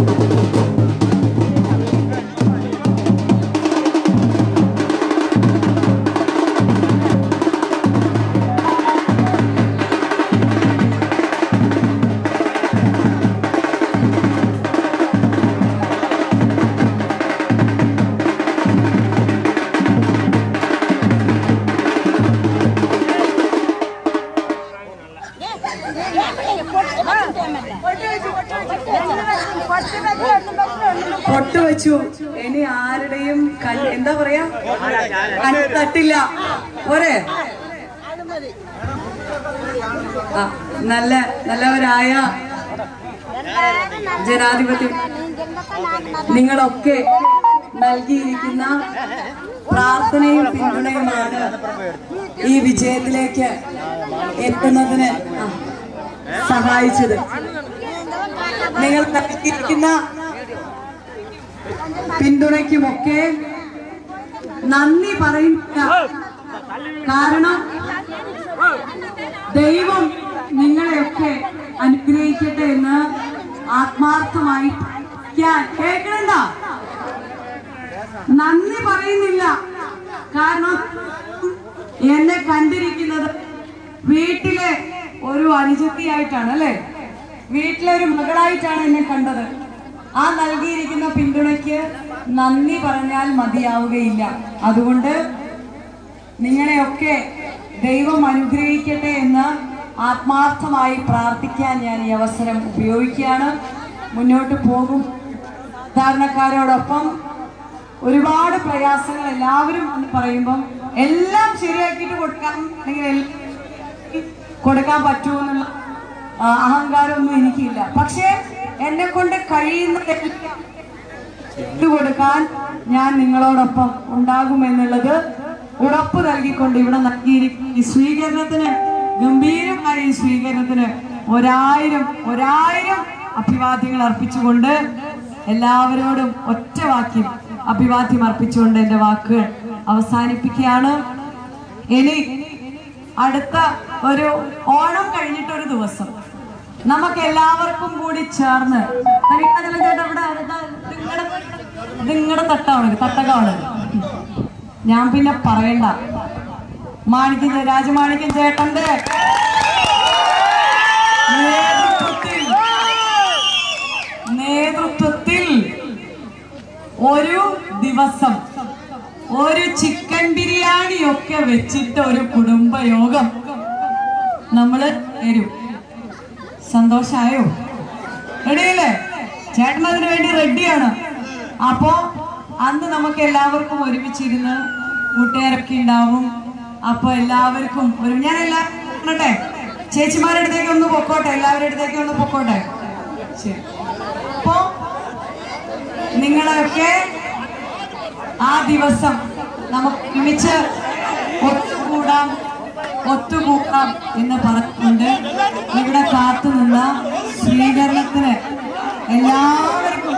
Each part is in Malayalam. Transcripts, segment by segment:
പൊട്ട് വെച്ചു ഇനി ആരുടെയും കൺ- എന്താ പറയാ കണ്ണ് തട്ടില്ല പോരെ ആ, നല്ല നല്ലവരായ ജനാധിപത്യ നിങ്ങളൊക്കെ നൽകിയിരിക്കുന്ന പ്രാർത്ഥനയും പിന്തുണയുമാണ് ഈ വിജയത്തിലേക്ക് എത്തുന്നതിന് ആ, സഹായിച്ചത് നിങ്ങൾ നൽകിയിരിക്കുന്ന പിന്തുണയ്ക്കുമൊക്കെ നന്ദി പറയുന്നില്ല കാരണം ദൈവം നിങ്ങളെയൊക്കെ അനുഗ്രഹിക്കട്ടെ എന്ന് ആത്മാർത്ഥമായി പ്രാർത്ഥിക്കാൻ കേൾക്കണ്ട നന്ദി പറയുന്നില്ല കാരണം എന്നെ കണ്ടിരിക്കുന്നത് വീട്ടിലെ ഒരു അനുജത്തിയായിട്ടാണ് അല്ലെ വീട്ടിലെ ഒരു മകളായിട്ടാണ് എന്നെ കണ്ടത് ആ നൽകിയിരിക്കുന്ന പിന്തുണയ്ക്ക് നന്ദി പറഞ്ഞാൽ മതിയാവുകയില്ല അതുകൊണ്ട് നിങ്ങളെയൊക്കെ ദൈവം അനുഗ്രഹിക്കട്ടെ എന്ന് ആത്മാർത്ഥമായി പ്രാർത്ഥിക്കാൻ ഞാൻ ഈ അവസരം ഉപയോഗിക്കുകയാണ് മുന്നോട്ട് പോകും സാധാരണക്കാരോടൊപ്പം ഒരുപാട് പ്രയാസങ്ങൾ എല്ലാവരും എന്ന് പറയുമ്പം എല്ലാം ശരിയാക്കിയിട്ട് കൊടുക്കാൻ അല്ലെങ്കിൽ എല്ലാം കൊടുക്കാൻ പറ്റുമെന്നുള്ള ആ, അഹങ്കാരമൊന്നും എനിക്കില്ല പക്ഷേ എന്നെ കൊണ്ട് കഴിയുന്നതെല്ലാം ഇട്ട് കൊടുക്കാൻ ഞാൻ നിങ്ങളോടൊപ്പം ഉണ്ടാകുമെന്നുള്ളത് ഉറപ്പ് നൽകിക്കൊണ്ട് ഇവിടെ നൽകിയിരിക്കുന്ന ഈ സ്വീകരണത്തിന് ഗംഭീരമായ ഈ സ്വീകരണത്തിന് ഒരായിരം ഒരായിരം അഭിവാദ്യങ്ങൾ അർപ്പിച്ചുകൊണ്ട് എല്ലാവരോടും ഒറ്റ വാക്യം അഭിവാദ്യം അർപ്പിച്ചുകൊണ്ട് എന്റെ വാക്കുകൾ അവസാനിപ്പിക്കുകയാണ് ഇനി അടുത്ത ഒരു ഓണം കഴിഞ്ഞിട്ടൊരു ദിവസം നമുക്ക് എല്ലാവർക്കും കൂടി ചേർന്ന് തനിക്കതിലെ ചേട്ടാ ഇവിടെ അടുത്ത നിങ്ങളുടെ നിങ്ങളുടെ തട്ടാണ് തട്ടകമാണ് ഞാൻ പിന്നെ പറയണ്ട മാണിക്യം ചേ- രാജമാണിക്യം ചേട്ടന്റെ നേതൃത്വത്തിൽ നേതൃത്വത്തിൽ ഒരു ദിവസം ഒരു ചിക്കൻ ബിരിയാണി ഒക്കെ വെച്ചിട്ട് ഒരു കുടുംബയോഗം നമ്മള് തരും സന്തോഷായോ റെഡിയല്ലേ ചേട്ടൻ അതിനു വേണ്ടി റെഡിയാണ് അപ്പോ അന്ന് നമുക്ക് എല്ലാവർക്കും ഒരുമിച്ചിരുന്ന് കൂട്ടുകാരൊക്കെ ഉണ്ടാവും അപ്പൊ എല്ലാവർക്കും ഒരു ഞാൻ എല്ലാവരും പറഞ്ഞട്ടെ ചേച്ചിമാരുടെ അടുത്തേക്ക് ഒന്ന് പൊക്കോട്ടെ എല്ലാവരുടെ അടുത്തേക്ക് ഒന്ന് പൊക്കോട്ടെ ശരി അപ്പോ നിങ്ങളൊക്കെ ആ ദിവസം നമുക്ക് ഒരുമിച്ച് ഒത്തുകൂടാം ഒത്തുകൂടാം എന്ന് പറഞ്ഞുകൊണ്ട് ഇവിടെ കാത്തു നിന്ന സ്വീകരണത്തിന് എല്ലാവർക്കും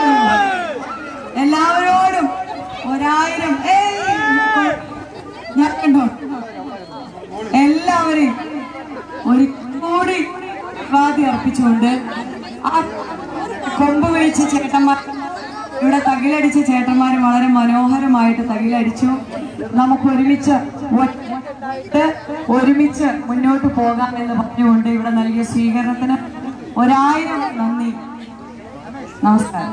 എല്ലാവരോടും ഒരായിരം ഏയ് ഞാൻ കണ്ടോ എല്ലാവരെയും ഒരു കൂടി വാദി അർപ്പിച്ചുകൊണ്ട് ആ കൊമ്പ് വിളിച്ച ചേട്ടന്മാർ ഇവിടെ തകിലടിച്ച ചേട്ടന്മാർ വളരെ മനോഹരമായിട്ട് തകിലടിച്ചു നമുക്ക് ഒരുമിച്ച് ഒറ്റ ഒരുമിച്ച് മുന്നോട്ട് പോകാം എന്ന് പറഞ്ഞുകൊണ്ട് ഇവിടെ നൽകിയ സ്വീകരണത്തിന് ഒരായിരം നന്ദി നമസ്കാരം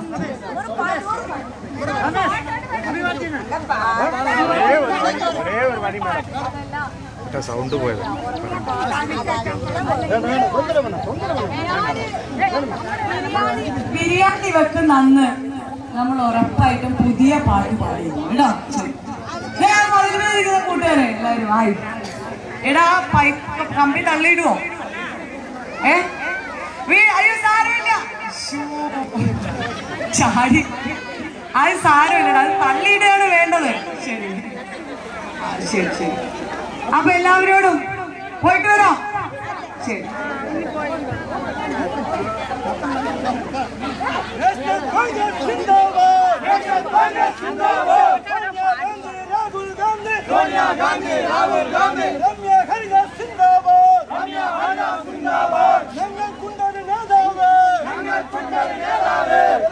സൗണ്ട് പോയത് ബിരിയാണി വെക്കുന്ന അന്ന് നമ്മൾ ഉറപ്പായിട്ടും പുതിയ പാട്ട് പാടിയിരുന്നു കേട്ടോ ദേ, ആ മതിലിലിരിക്കുന്ന കൂട്ടുകാരെ എല്ലാവരും ആയി എടാ പൈപ്പ് കമ്പി തള്ളിയിടുവോ ഏ വീ- അയ്യോ സാരമില്ല ശ്ശോ. ചാടി അത് സാരമില്ലടാ അത് തള്ളിയിടുകയാണ് വേണ്ടത് ശരി ആ, ശരി ശരി അപ്പൊ എല്ലാവരോടും പോയിട്ട് വരാം ശരി Sonia Gandhi, Rahul Gandhi, Ramya Harga Sindabad, Ramya Harga Sindabad, Nangal Kundar Nedave, Nangal Kundar Nedave,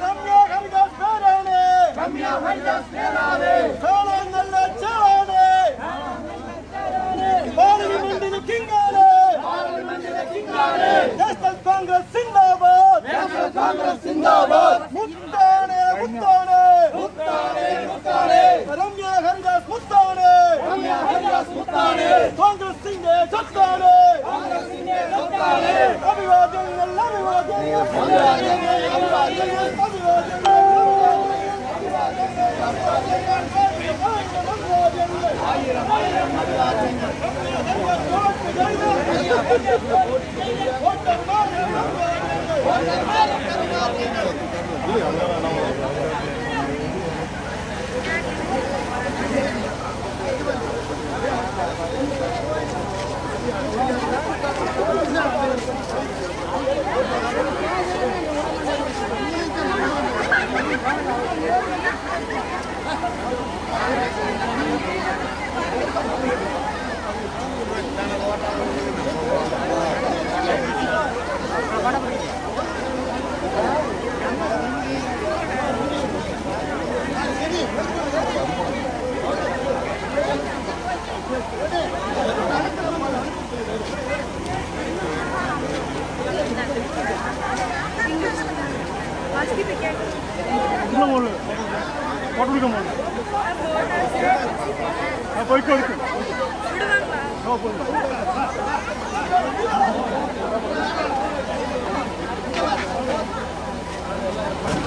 Congress സിന്ദാബാദ് മുത്താണ് മുത്താണ് മുത്താണ് മുത്താണ് രമ്യ ഹരിദാസ് മുത്താണ് രമ്യ ഹരിദാസ് മുത്താണ് കോൺഗ്രസിന്റെ സ്വത്താണ് കോൺഗ്രസിന്റെ സ്വത്താണ് അഭിവാദ്യങ്ങൾ അഭിവാദ്യങ്ങൾ അഭിവാദ്യങ്ങൾ അഭിവാദ്യങ്ങൾ ഇവിടെ